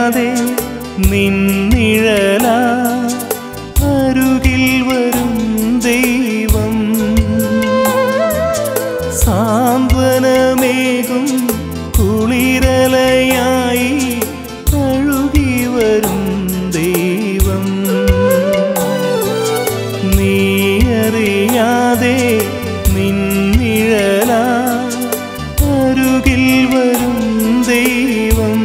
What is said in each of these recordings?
നിന്നറിയാതെ നിന്നിഴല അരുകിൽ വരും ദൈവം സാന്ത്വനമേകും കുളിരലയായി അഴുകി വരും ദൈവം നീയറിയാതെ നിന്നിഴല അരുകിൽ വരും ദൈവം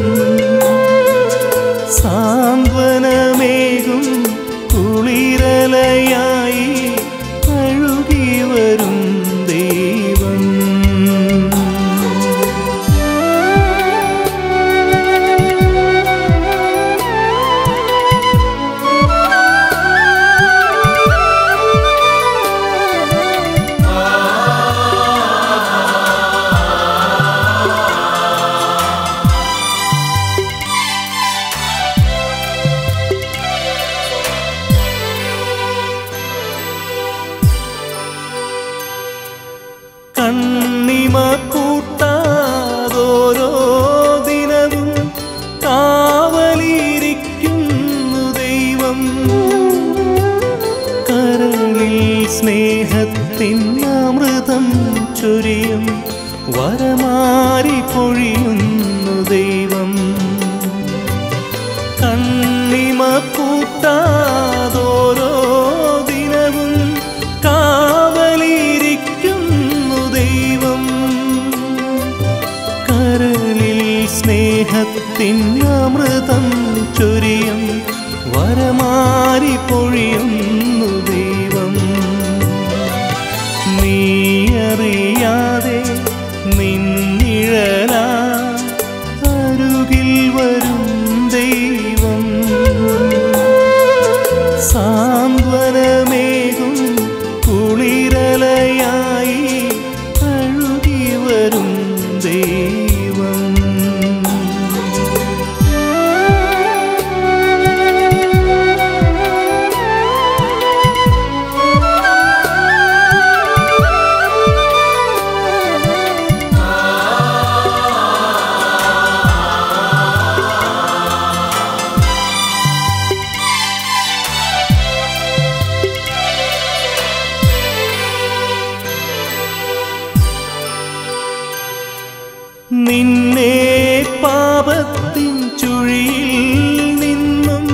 സാന്ത്വനമേകും കുളിരലയായി അഴുകി വരും ദൈവം കണ്ണിമ കൂട്ടാതോരോ ദിനവും കാവലിരിക്കുന്നു ദൈവം കരളിൽ സ്നേഹത്തിൻ അമൃതം ചൊരിയും വരമാരി പൊഴിയുന്നു ദൈവം കണ്ണിമ കൂട്ടാതോരോ ദിനവും കാവലിരിക്കുന്നു ദൈവം കരളിൽ സ്നേഹത്തിൻ അമൃതം ചൊരിയും വരമാരി പൊഴിയുന്നു ദൈവം നീയറിയാതെ നിന്നിഴല അരുകിൽ വരും ദൈവം സാന്ത്വനമേകും കുളിരലയായി അഴുകി വരും ദൈവം നിന്നെ പാപത്തിൻ ചുഴിയിൽ നിന്നും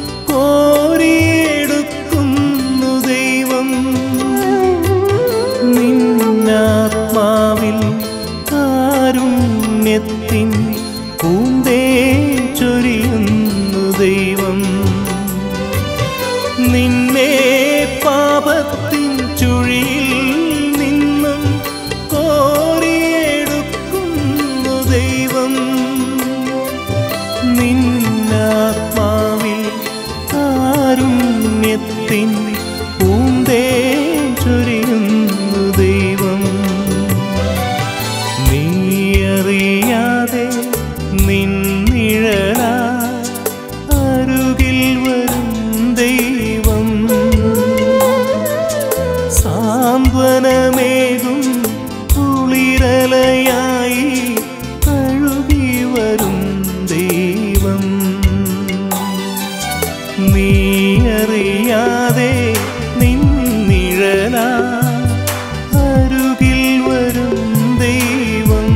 കോരിയെടുക്കുന്നു ദൈവം നിന്നാത്മാവിൽ കാരുണ്യത്തിൻ പൂന്തേ ചൊരിയുന്നു ദൈവം നിന്നെ പാപത്തിൻ ചുഴിയിൽ നിന്നും കോരിയെടുക്കുന്നു ദൈവം നിന്നാത്മാവിൽ കാരുണ്യത്തിൻ പൂന്തേ ചൊരിയുന്നു ദൈവം നീയറിയാതെ നിന്നിഴല അരുകിൽ വരും ദൈവം സാന്ത്വനമേകും കുളിരലയായി അഴുകി വരും ദൈവം നീയറിയാതെ നിന്നിഴല അരുകിൽ വരും ദൈവം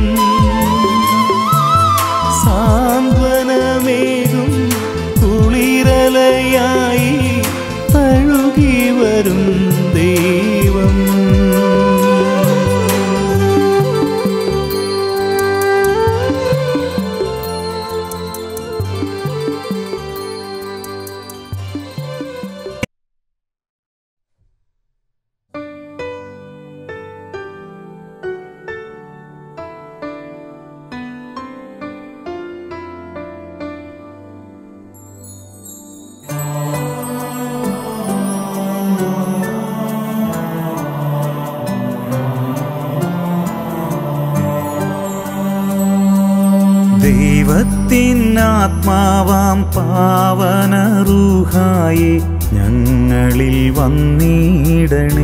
സാന്ത്വനമേകും കുളിരലയായി അഴുകി വരും ദൈവം ദൈവത്തിനാത്മാവാം പാവനറൂഹായി ഞങ്ങളിൽ വന്നിടണേ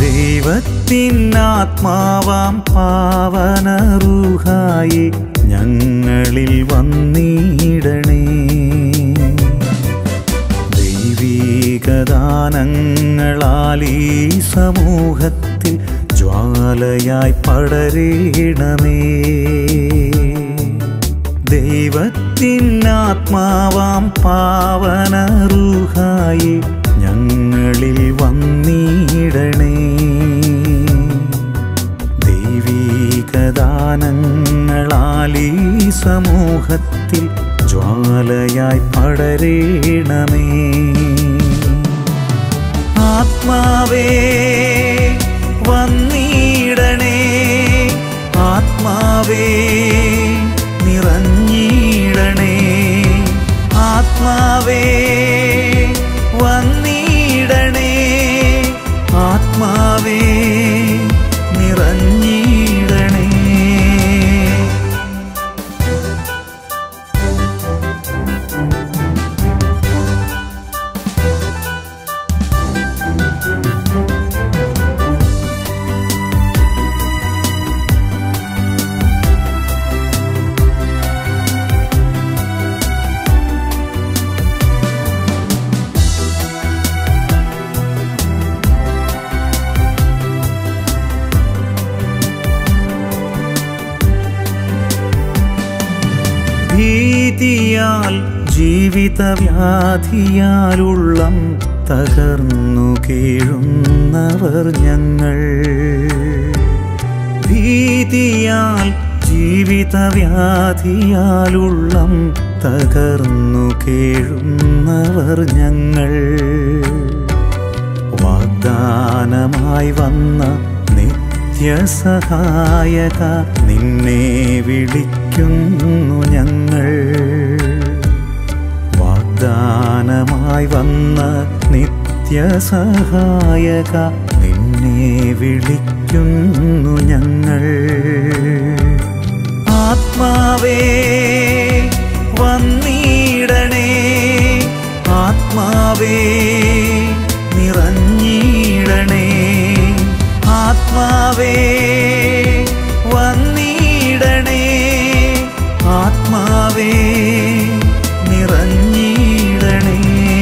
ദൈവത്തിനാത്മാവാം പാവനറുഹായി ഞങ്ങളിൽ വന്നിടണേ ദൈവീകദാനങ്ങളാൽ ഈ സമൂഹത്തിൽ ജ്വാലയായി പടരേണമേ ദൈവത്തിനാത്മാവാം പാവനറുഹായി ഞങ്ങളിൽ വന്നിടണേ ദൈവീകദാനങ്ങളാൽ ഈ സമൂഹത്തിൽ ജ്വാലയായി പടരേണമേ ആത്മാവേ വന്നിടണേ ആത്മാവേ നിറഞ്ഞിടണേ ആത്മാവേ വന്നിടണേ ആത്മാവേ നിറഞ്ഞിടണേ ഭീതിയാൽ ജീവിതവ്യാധിയാലുള്ളം തകർന്നു കീഴുന്നവർ ഞങ്ങൾ ഭീതിയാൽ ജീവിതവ്യാധിയാലുള്ളം തകർന്നു കീഴുന്നവർ ഞങ്ങൾ വാഗ്ദാനമായി വന്ന നിത്യസഹായക നിന്നെ വിളിക്കുന്നു ഞങ്ങൾ വാഗ്ദാനമായി വന്ന നിത്യസഹായക നിന്നെ വിളിക്കുന്നു ഞങ്ങൾ ആത്മാവേ വന്നിടണേ ആത്മാവേ നിറഞ്ഞിടണേ ആത്മാവേ വന്നിടണേ ആത്മാവേ നിറഞ്ഞിടണേ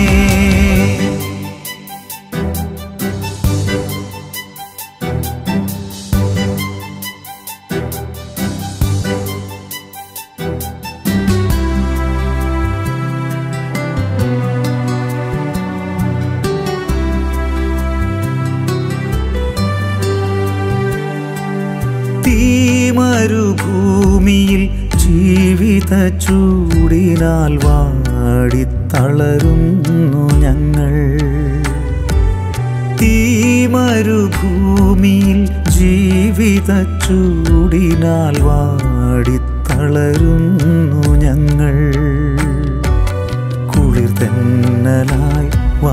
തീമരുഭൂമിയിൽ ജീവിത ചൂടിനാൽ വാടിത്തളരുന്നു ഞങ്ങൾ തീമരുഭൂമിയിൽ ജീവിത ചൂടിനാൽ വാടിത്തളരുന്നു ഞങ്ങൾ കുളിർ തെന്നലായി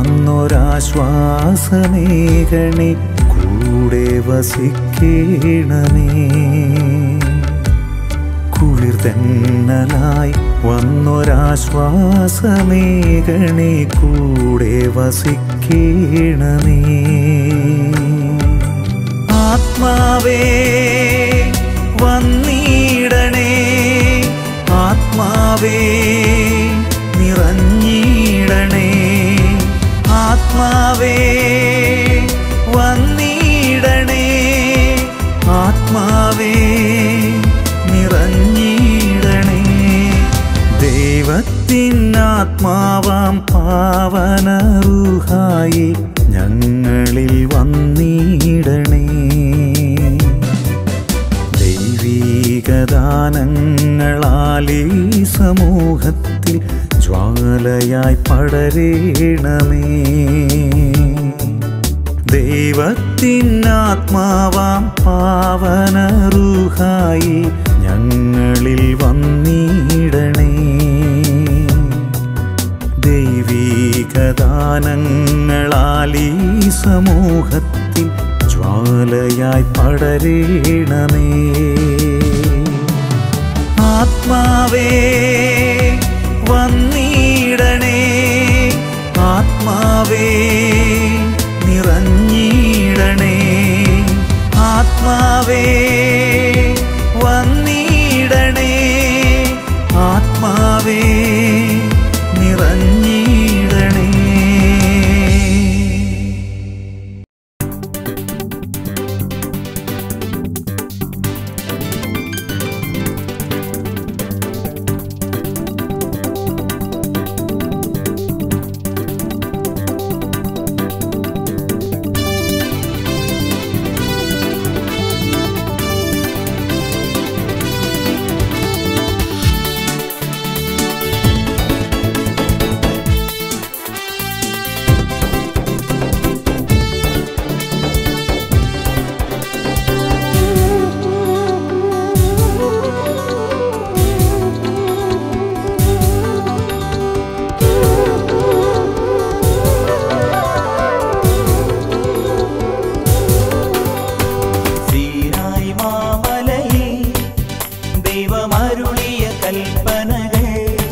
വന്നൊരാശ്വാസമേകണേ കൂടെ വസിക്കണമേ കുളിർ തെന്നലായി വന്നൊരാശ്വാസമേകണേ കൂടെ വസിക്കണമേ ആത്മാവേ വന്നിടണേ ആത്മാവേ നിറഞ്ഞിടണേ ആത്മാവേ വന്നിടണേ ആത്മാവേ നിറഞ്ഞിടണേ ദൈവത്തിനാത്മാവാം പാവനറുഹായി ഞങ്ങളിൽ വന്നിടണേ ദൈവീകദാനങ്ങളാൽ ഈ സമൂഹത്തിൽ ജ്വാലയായി പടരേണമേ ദൈവത്തിനാത്മാവാം പാവനറുഹായി ഞങ്ങളിൽ വന്നിടണേ ദൈവീകദാനങ്ങളാൽ ഈ സമൂഹത്തിൽ ജ്വാലയായി പടരേണമേ ആത്മാവേ വന്നിടണേ ആത്മാവേ നിറഞ്ഞിടണേ ആത്മാവേ വന്നിടണേ ആത്മാവേ നിറഞ്ഞിടണേ സീനായി മാമലയിൽ ദൈവമരുളിയ കൽപ്പനകൾ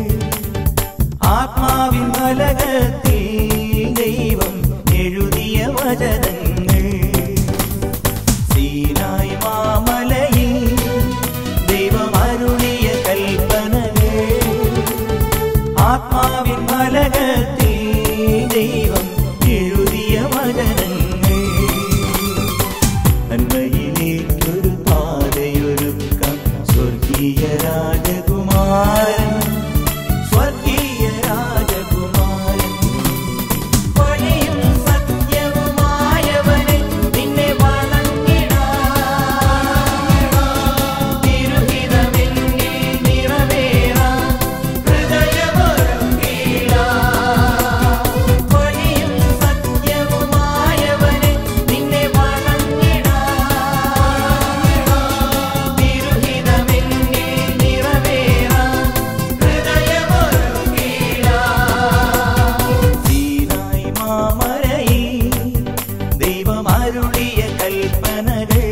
ആത്മാവിൻ ഫലകത്തിൽ ദൈവം എഴുതിയ വചനങ്ങൾ സീനായി മാമലയിൽ ദൈവമരുളിയ കൽപ്പനകൾ ആത്മാവിൻ ഫലകത്തിൽ ദൈവം എഴുതിയ വചനങ്ങൾ നന്മയിലേക്കൊരു പാതയൊരുക്കം സ്വർഗീയ രാജകുമാരൻ സ്വർഗീയ രാജകുമാരൻ വഴിയും സത്യവുമായവനെ നിന്നെ വണങ്ങിടാം തിരുഹിതമെന്നിൽ നിറവേറാം ഹൃദയമൊരുങ്ങിടാം വഴിയും സത്യവുമായവനെ നിന്നെ വണങ്ങിടാം തിരുഹിതമെന്നിൽ നിറവേറാം ഹൃദയമൊരുങ്ങിടാം സീനായി മാമരയിൽ ദൈവം അരുളിയ കൽപ്പനകൾ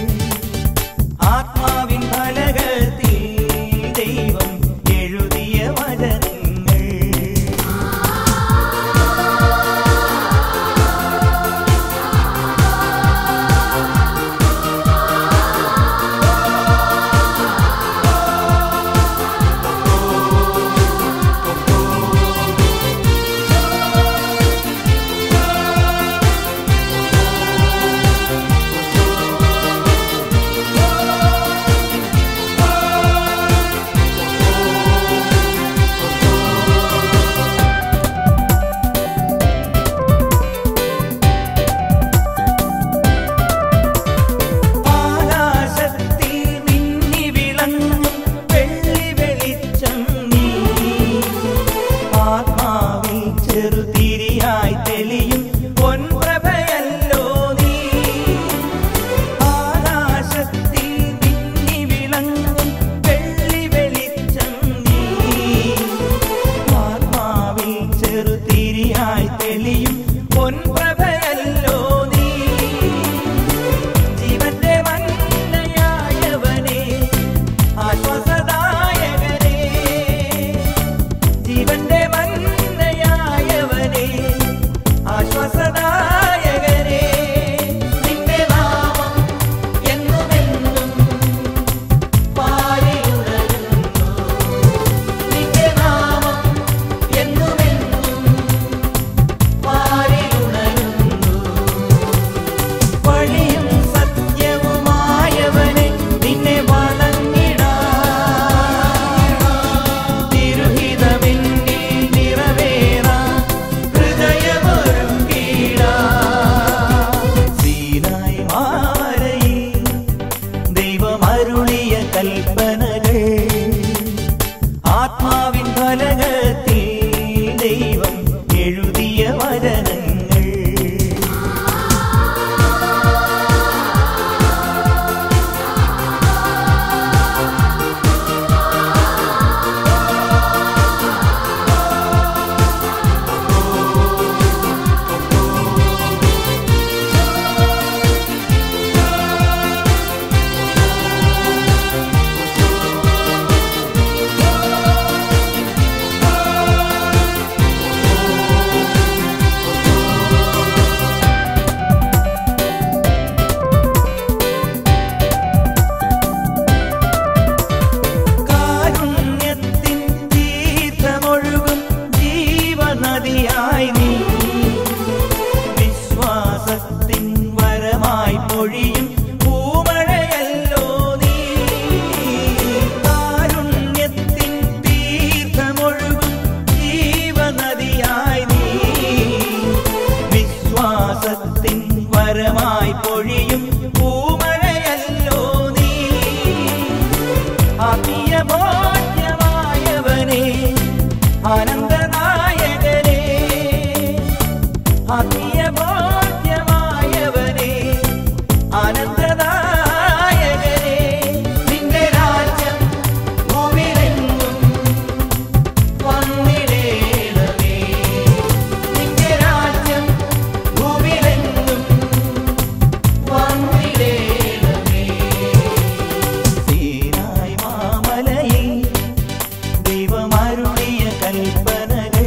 ആത്മാവിൻ ഫലകത്തിൽ ദൈവം എഴുതിയ വചനങ്ങൾ ആകാശത്തിൽ മിന്നി വിളങ്ങും വെള്ളി വെളിച്ചം നീ ആത്മാവിൽ ചെറുതിരിയായി തെളിയും പൊൻപ്രഭയല്ലോ നീ ആകാശത്തിൽ മിന്നി വിളങ്ങും വെള്ളി വെളിച്ചം നീ ആത്മാവിൽ ചെറുതിരിയായി തെളിയും പൊൻപ്രഭയല്ലോ നീ ജീവന്റെ മന്നയായവനെ ആശ്വാസദായകനെ ജീവന്റെ മന്നയായവനെ ആശ്വാസദായകനെ നിന്റെ നാമം എന്നുമെന്നും പാരിയുണരുന്നു നിന്റെ നാമം എന്നുമെന്നും പാരിയുണരുന്നു വഴിയും സത്യവുമായവനെ നിന്നെ വണങ്ങിടാം തിരുഹിതമെന്നിൽ നിറവേറാം ഹൃദയമൊരുങ്ങിടാം സീനായി മാരയിൽ ദൈവമരുളിയ കൽപ്പനകൾ ആത്മാവിൻ ഫലകത്തിൽ ദൈവം എഴുതിയ വചനങ്ങൾ ആത്മീയ ബോധ്യമായവനെ ആനന്ദദായകനെ നിന്റെ രാജ്യം ഭൂമിയിലെങ്ങും വന്നിടേണമേ നിന്റെ രാജ്യം ഭൂമിയിലെങ്ങും വന്നിടേണമേ സീനായി മാമലയിൽ ദൈവമരുളിയ കൽപ്പനകൾ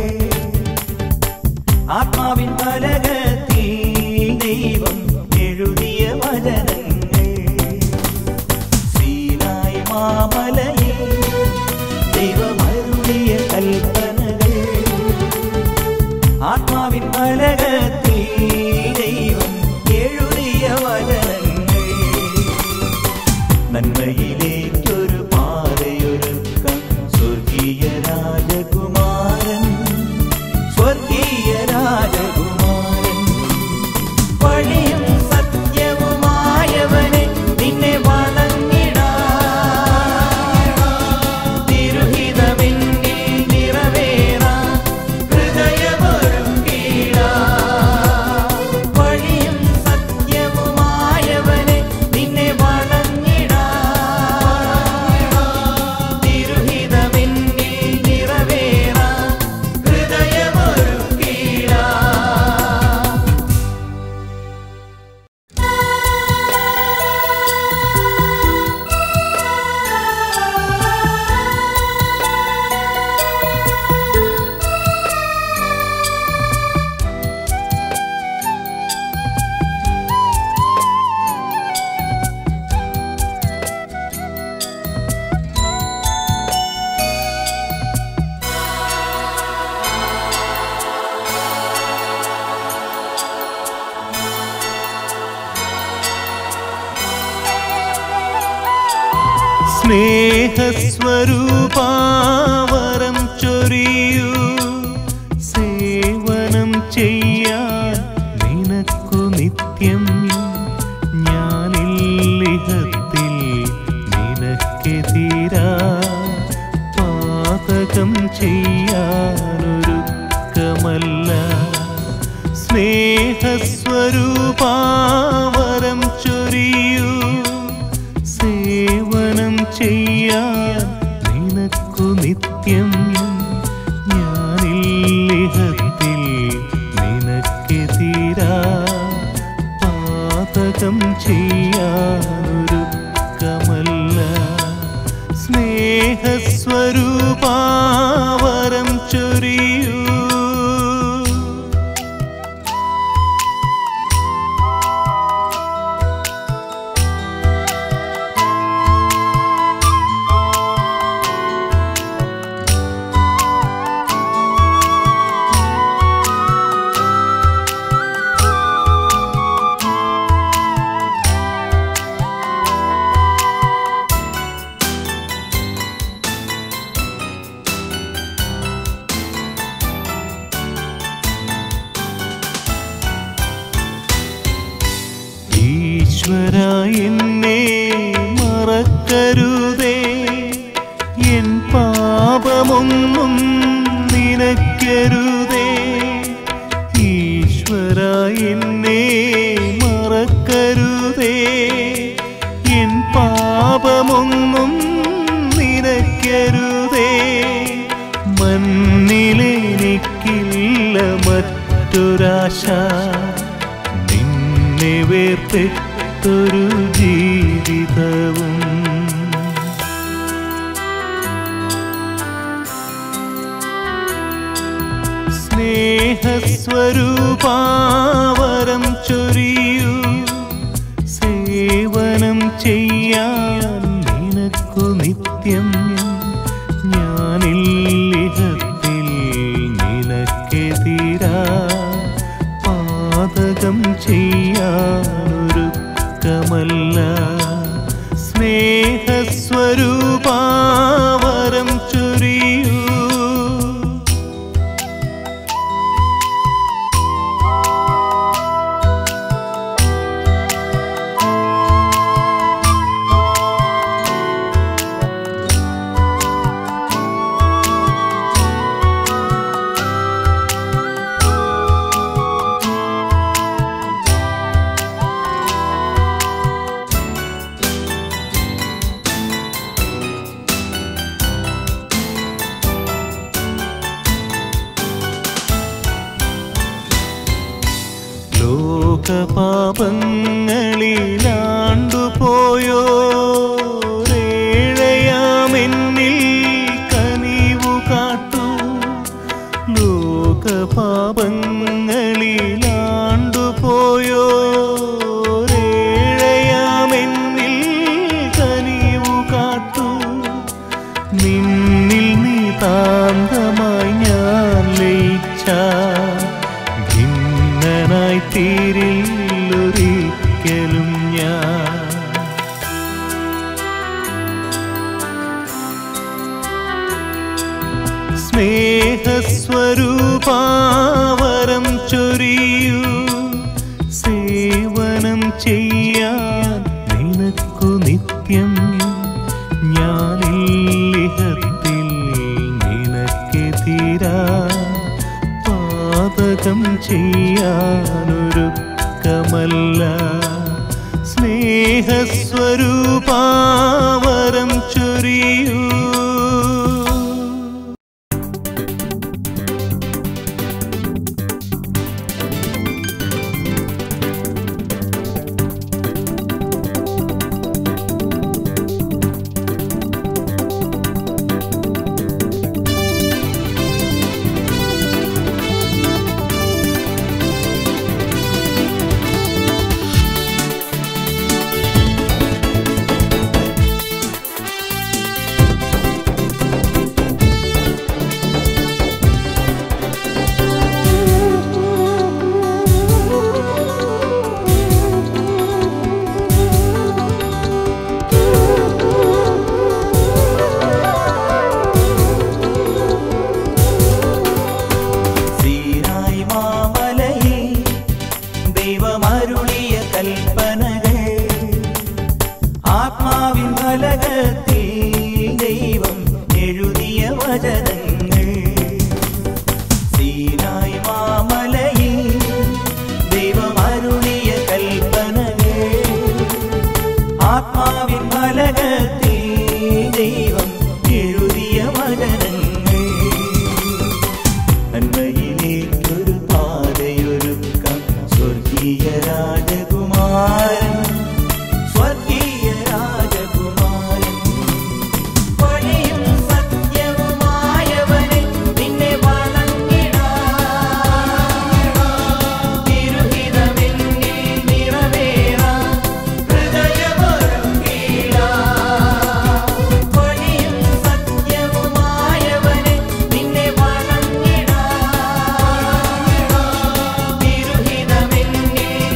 ആത്മാവിൻ പലകത്തിൽ ദൈവം എഴുതിയ വചനങ്ങൾ സീനായി മാമലയിൽ ദൈവമരുളിയ കൽപ്പനകൾ ആത്മാവിൻ പലകത്തിൽ ദൈവം എഴുതിയ വചനങ്ങൾ നന്മയിലേക്കൊരു പാതയൊരുക്കം സ്വർഗീയ രാജകുമാരൻ സ്വർഗീയ രാജകുമാരൻ വഴിയും സത്യവുമായവനെ നിന്നെ വണങ്ങിടാ തിരുഹിതമെന്നിൽ നിറവേറാ ഹൃദയമൊരുക്കിടാ വഴിയും സത്യവുമായവനെ നിന്നെ വണങ്ങിടാ തിരുഹിതമെന്നിൽ നിറവേറാ ഹൃദയമൊരുക്കിടാ സ്നേഹസ്വരൂപാവരം ചൊരിയൂ സേവനം ചെയ്യാൻ നിനക്കു നിത്യം ഞാനില്ലിഹത്തിൽ നിനക്കെതിരാ പാതകം ചെയ്യാനൊരുക്കമല്ല സ്നേഹസ്വരൂപാവരം ചൊരിയൂ സേവനം ചെയ്യാൻ നിനക്കു നിത്യം ഞാനില്ലിഹത്തിൽ നിനക്കെതിരാ പാതകം ചെയ്യാനൊരുക്കമല്ല സ്നേഹസ്വരൂപാവരം ചൊരിയൂ ഈശ്വര എന്നെ മറക്കരുതേ എൻ പാപമൊന്നും നിനക്കരുതേ ഈശ്വര എന്നെ മറക്കരുതേ എൻ പാപമൊന്നും നിനക്കരുതേ മണ്ണിലെനിക്കില്ല മറ്റൊരാശ നിന്നെ വേർപെട്ടൊരു ജീവിതവും സ്നേഹസ്വരൂപാവരം ചൊരിയൂ സേവനം ചെയ്യാൻ നിനക്കു നിത്യം ഞാനില്ലിഹത്തിൽ നിനക്കെതിരാ പാതകം ചെയ്യാനൊരുക്കമല്ല സ്നേഹസ്വരൂപാവരം ചൊരിയൂ ലോകപാപങ്ങളിലാണ്ടുപോയോ ഏഴയാമെന്നിൽ കനിവു കാട്ടു ലോകപാപങ്ങളിലാണ്ടുപോയോ ഏഴയാമെന്നിൽ കനിവു കാട്ടു നിന്നിൽ നിതാന്തമായി ഞാൻ ലയിച്ച ഭിന്നനായി തീരില്ലൊരിക്കലും ഞാൻ സ്നേഹസ്വരൂപാവരം ചൊരിയൂ സേവനം ചെയ്യാൻ നിനക്കു നിത്യം ഞാനില്ലിഹത്തിൽ നിനക്കെതിരാ പാതകം ചെയ്യാനൊരുക്കമല്ല സ്നേഹസ്വരൂപാവരം ചൊരിയൂ സീനായി മാമലയിൽ ദൈവമരുളിയ കൽപ്പനകൾ ആത്മാവിൻ ഫലകത്തിൽ ദൈവം എഴുതിയ വചനങ്ങൾ സീനായി മാമലയിൽ ദൈവമരുളിയ കൽപ്പനകൾ ആത്മാവിൻ ഫലകത്തിൽ ദൈവം എഴുതിയ വചനങ്ങൾ നന്മയിലേക്കൊരു പാതയൊരുക്കം സ്വർഗീയ രാജകുമാരൻ സ്വർഗീയ രാജകുമാരൻ വഴിയും സത്യവുമായവനെ നിന്നെ വണങ്ങിടാം തിരുഹിതമെന്നിൽ നിറവേറാം ഹൃദയമൊരുക്കിടാം വഴിയും സത്യവുമായവനെ നിന്നെ വണങ്ങിടാം തിരുഹിതമെന്നിൽ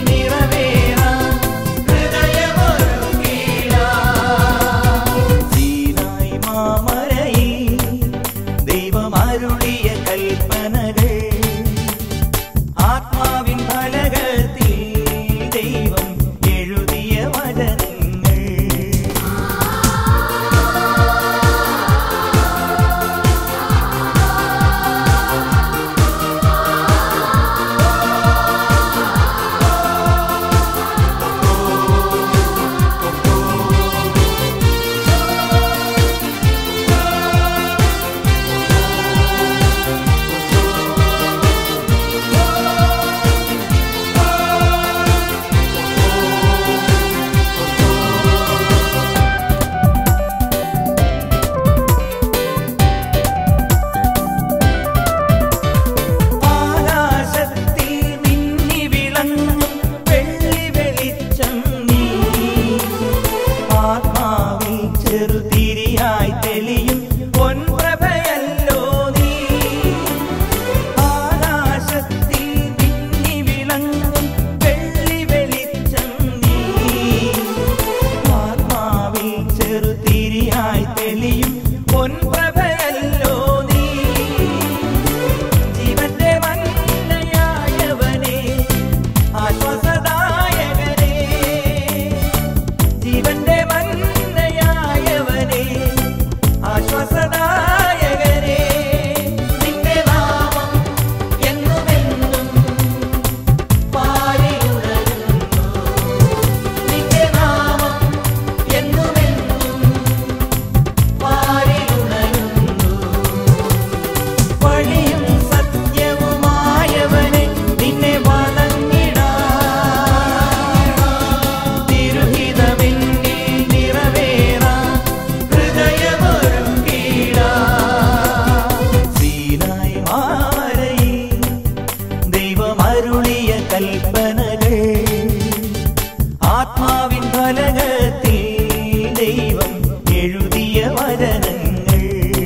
ആത്മാവിൻ ഫലകത്തിൽ ദൈവം എഴുതിയ വചനങ്ങൾ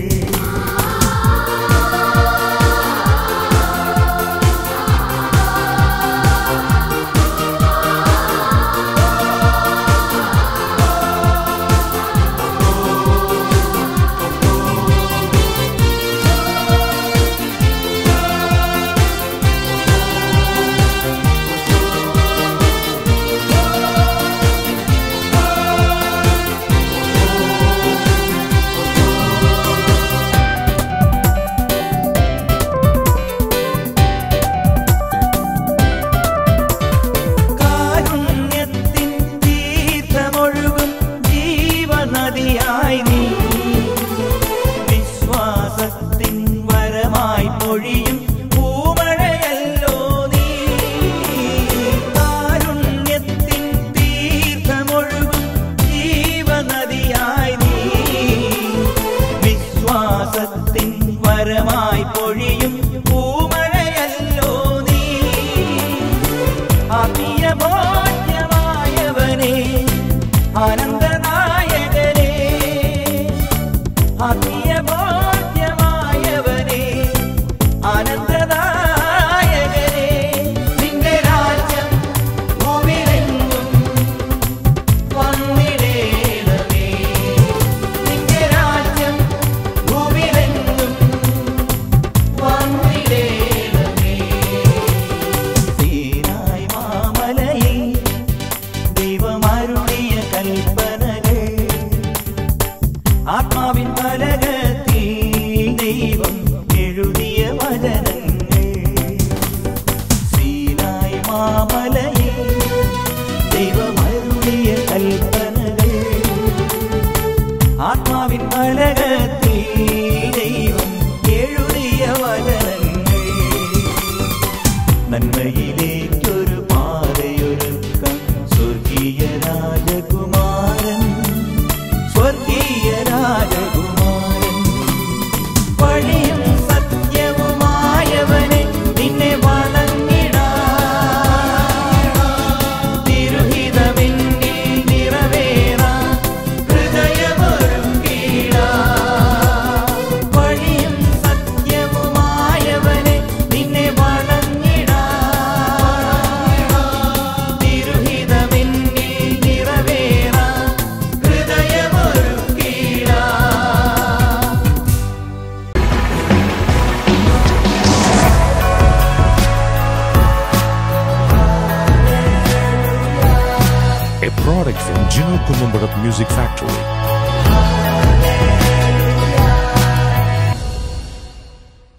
കാരുണ്യത്തിൻ തീർത്ഥമൊഴുകും ജീവനദിയായി നീ വിശ്വാസത്തിൻ വരമായി പൊഴിയും പൂമഴയല്ലോ നീ കാരുണ്യത്തിൻ തീർത്ഥമൊഴുകും ജീവനദിയായി നീ വിശ്വാസത്തിൻ വരമായി പൊഴിയും പൂമഴയല്ലോ നീ ആത്മീയബോധ്യമായവനെ ആനന്ദനായകനെ ആത്മീയബോധ്യമായവനെ ആനന്ദനായകനെ നിന്റെ രാജ്യം ഭൂമിയിലെങ്ങും വന്നിടേണമേ നിന്റെ രാജ്യം ഭൂമിയിലെങ്ങും വന്നിടേണമേ സീനായ് മാമലയിൽ ദൈവമരുളിയ കൽപ്പനകൾ ആത്മാവിൻ ഫലകത്തിൽ ദൈവം എഴുതിയ വചനങ്ങൾ സീനായ് മാമലയിൽ ദൈവമരുളിയ കൽപ്പനകൾ ആത്മാവിൻ ഫലകത്തിൽ ദൈവം എഴുതിയ വചനങ്ങൾ നന്മയിലേക്കൊരു പാതയൊരുക്കം സ്വർഗീയ രാജകുമാരൻ സ്വർഗീയ രാജകുമാരൻ വഴിയും സത്യവുമായവനെ നിന്നെ വണങ്ങിടാ തിരുഹിതമെന്നിൽ നിറവേറാ ഹൃദയമൊരുക്കിടാ വഴിയും സത്യവുമായവനെ നിന്നെ വണങ്ങിടാ തിരുഹിതമെന്നിൽ നിറവേറാ ഹൃദയമൊരുക്കിടാ a product from Gino Columbarat Music Factory.